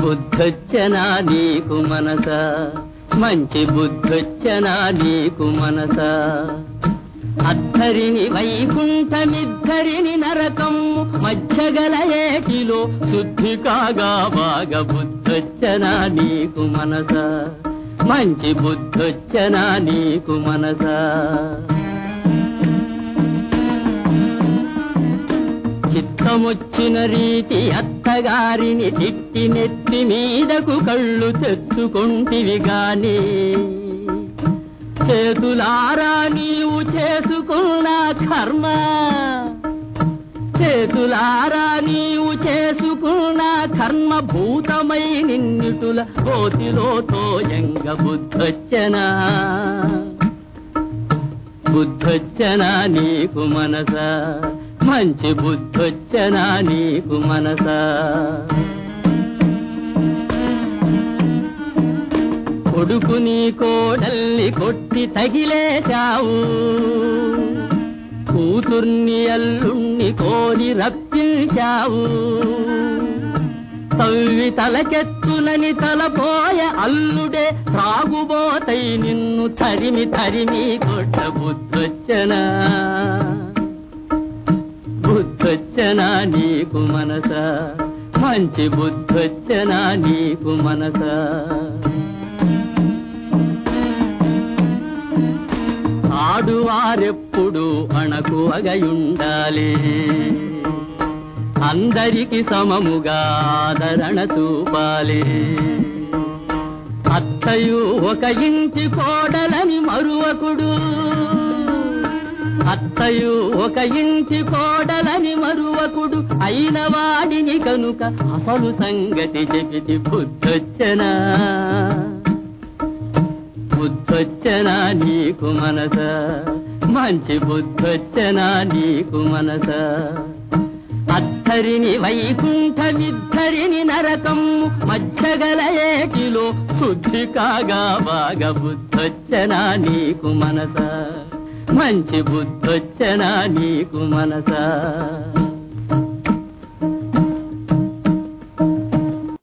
బుద్ధొచ్చనా నీకు మనస మంచి బుద్ధొచ్చనా నీకు మనస అద్ధరిని వైకుంఠమిద్ధరిని నరకం మధ్యగల ఏటిలో శుద్ధి కాగా బాగా బుద్ధొచ్చనా నీకు మనస మంచి బుద్ధొచ్చనా నీకు మనస చిత్తమొచ్చిన రీతి అత్తగారిని తిట్టి నెత్తి మీదకు కళ్ళు తెచ్చుకొంటివి గాని చేతులారా నీవు చేసుకున్న కర్మ చేతులారా నీవు చేసుకున్న కర్మ భూతమై నిన్నుటుల కోతిలో తోయంగ బుద్ధొచ్చనా బుద్ధొచ్చనా నీకు మనస మంచి బుద్ధొచ్చనా నీకు మనస కొడుకు నీ కోడల్ని కొట్టి తగిలేశావు కూతుర్ని అల్లుణ్ణి కోరి రప్పించావు తవ్వి తలకెత్తునని తలపోయ అల్లుడే త్రాగుబోతై నిన్ను తరిమి తరిమి కొట్ట బుద్ధొచ్చనా బుద్ధొచ్చనా నీకు మనస మంచి బుద్ధొచ్చనా నీకు మనస ఆడువారెప్పుడు అణకు అగయుండాలి అందరికి సమముగా ఆదరణ చూపాలి అత్తయు ఒక ఇంటి కోడలని మరువకుడు అత్తయు ఒక ఇంటి కోడలని మరువకుడు అయిన వాడిని కనుక అసలు సంగతి చెబితి బుద్ధొచ్చనా బుద్ధొచ్చనా నీకు మనస మంచి బుద్ధొచ్చనా నీకు మనస అత్తరిని వైకుంఠమిద్దరిని నరకం మధ్యగల ఏటిలో శుద్ధి కాగా బాగా బుద్ధొచ్చనా నీకు మనస మంచి బుద్ధొచ్చనా నీకు మనస